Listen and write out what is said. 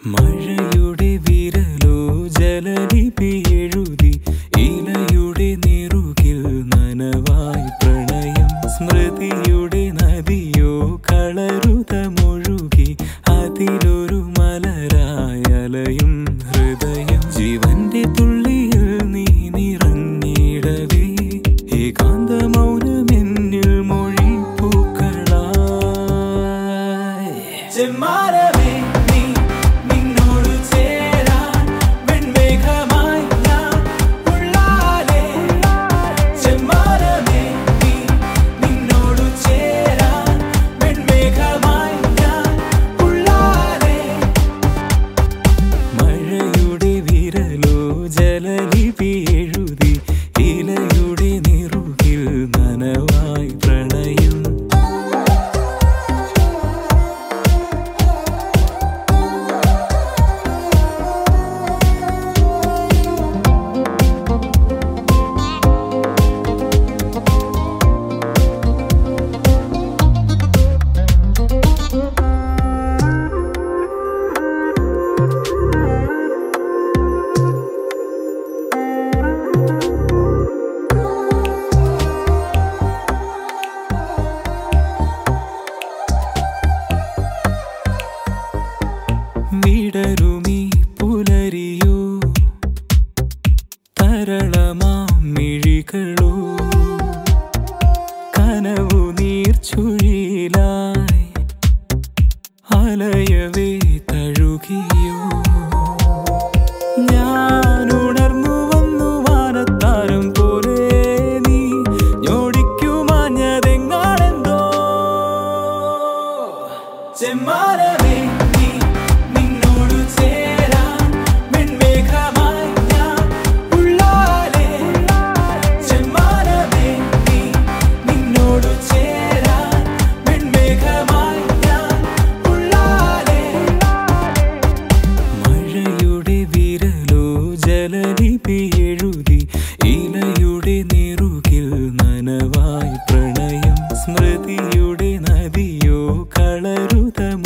മഴയുടെ വിരലോ ജലലിപി എഴുതി ഇലയുടെ നിറുകിൽ നനവായി പ്രണയം സ്മൃതിയുടെ നദിയോ കളരുതമൊഴുകി അതിലൊരു മലരായലയും ഹൃദയം ജീവന്റെ തുള്ളിയിൽ നീ നിറഞ്ഞിടവേ ഏകാന്ത മൗനമെന്നിൽ മൊഴി പൂക്കളായി ചെമ്മാനമേ നീ നിന്നോട് ചേരാൻ വെൺമേഘമായി ഞാൻ ഉള്ളാലേ ചെമ്മാനമേ നീ നിന്നോട് ചേരാൻ വെൺമേഘമായി ഞാൻ ഉള്ളാലേ മഴയുടെ വിരലോ ജലലിപി എഴുതി ഇലയുടെ നിറുകിൽ നനവായി പ്രണയം വിടരുമീ പുലരിയോ തരളമാം മിഴികളോ കനവു നീർച്ചുഴിയിലായി അലയവേ തഴുകിയോ ഞാൻ ഉണർന്നു വന്നു വാനത്താരം പോലെ നീ ഞോടിക്കുമാഞ്ഞതെങ്ങാണെന്തോ ചെമ്മാനമേ നീ നിന്നോട് ചേരാൻ വെൺമേഘമായി ഞാൻ ഉള്ളാലേ ചെമ്മാനമേ നീ നിന്നോട് ചേരാൻ വെൺമേഘമായി ഞാൻ ഉള്ളാലേ മഴയുടെ വിരലോ ജലലിപി എഴുതി ഇലയുടെ നിറുകിൽ നനവായി പ്രണയം സ്മൃതിയുടെ നദിയോ കളരുതമൊഴുകി